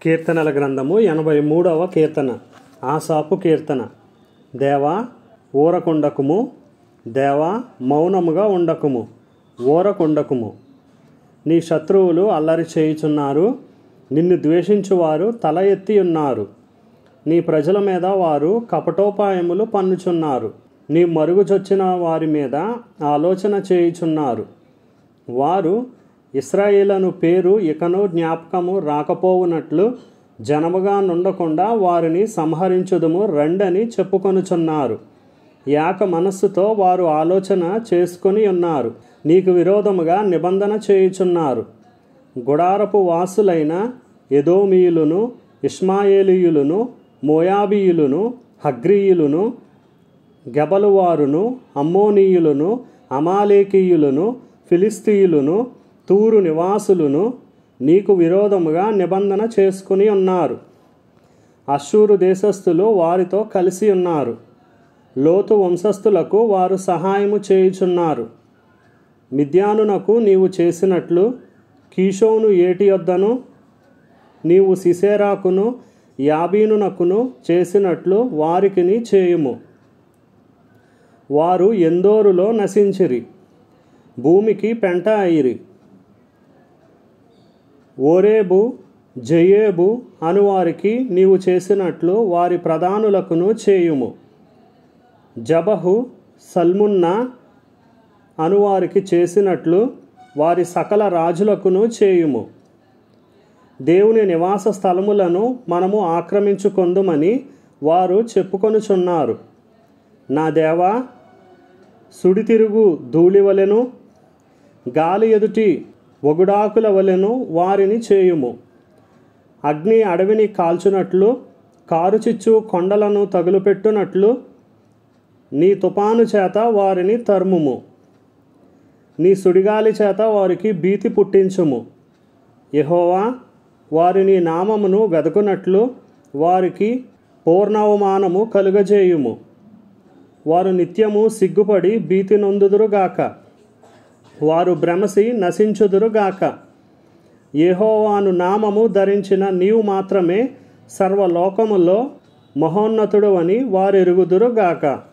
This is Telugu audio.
కీర్తనల గ్రంథము ఎనభై మూడవ కీర్తన ఆసాపు కీర్తన దేవా ఊరకుండకుము దేవా మౌనముగా ఉండకుము ఊరకుండకుము నీ శత్రువులు అల్లరి చేయుచున్నారు నిన్ను ద్వేషించువారు తల ఎత్తి ఉన్నారు నీ ప్రజల మీద వారు కపటోపాయములు పన్నుచున్నారు నీ మరుగుచొచ్చిన వారి మీద ఆలోచన చేయుచున్నారు వారు ఇస్రాయేలను పేరు ఇకను జ్ఞాపకము రాకపోవునట్లు జనముగా నుండకుండా వారిని సంహరించుదుము రండని చెప్పుకొనుచున్నారు యాక మనస్సుతో వారు ఆలోచన చేసుకొని ఉన్నారు నీకు విరోధముగా నిబంధన చేయుచున్నారు గుడారపు వాసులైన ఎదోమీయులను ఇష్మాయేలీయులను మోయాబీయులను హగ్రీయులను గెబలువారును అమ్మోనీయులను అమాలేకీయులను ఫిలిస్తీయులను తూరు నివాసులను నీకు విరోధముగా నిబంధన చేసుకుని ఉన్నారు అశ్షూరు దేశస్థులు వారితో కలిసి ఉన్నారు లోతు వంశస్థులకు వారు సహాయము చేయుచున్నారు మిద్యానునకు నీవు చేసినట్లు కీషోను ఏటి యొద్దను నీవు సిసేరాకును యాబీనునకును చేసినట్లు వారికిని చేయుము వారు ఎందోరులో నశించిరి భూమికి పెంట అయిరి ఓరేబు జయేబు అనువారికి నీవు చేసినట్లు వారి ప్రధానులకును చేయుము జబహు సల్మున్నా అనువారికి చేసినట్లు వారి సకల రాజులకును చేయుము దేవుని నివాస స్థలములను మనము ఆక్రమించుకొందుమని వారు చెప్పుకొనుచున్నారు నా దేవా సుడి తిరుగు ధూళివలెను గాలి ఎదుటి ఒగుడాకుల వలెను వారిని చేయుము అగ్ని అడవిని కాల్చునట్లు కారుచిచ్చు కొండలను తగులుపెట్టునట్లు నీ తుపాను చేత వారిని తరుముము నీ సుడిగాలి చేత వారికి భీతి పుట్టించుము యహోవా వారిని నామమును వెదకునట్లు వారికి పూర్ణవమానము కలుగజేయుము వారు నిత్యము సిగ్గుపడి భీతి నొందుదురుగాక వారు భ్రమసి నశించుదురుగాక యెహోవాను నామము ధరించిన నీవు మాత్రమే సర్వలోకములో మహోన్నతుడు అని వారెరుగుదురుగాక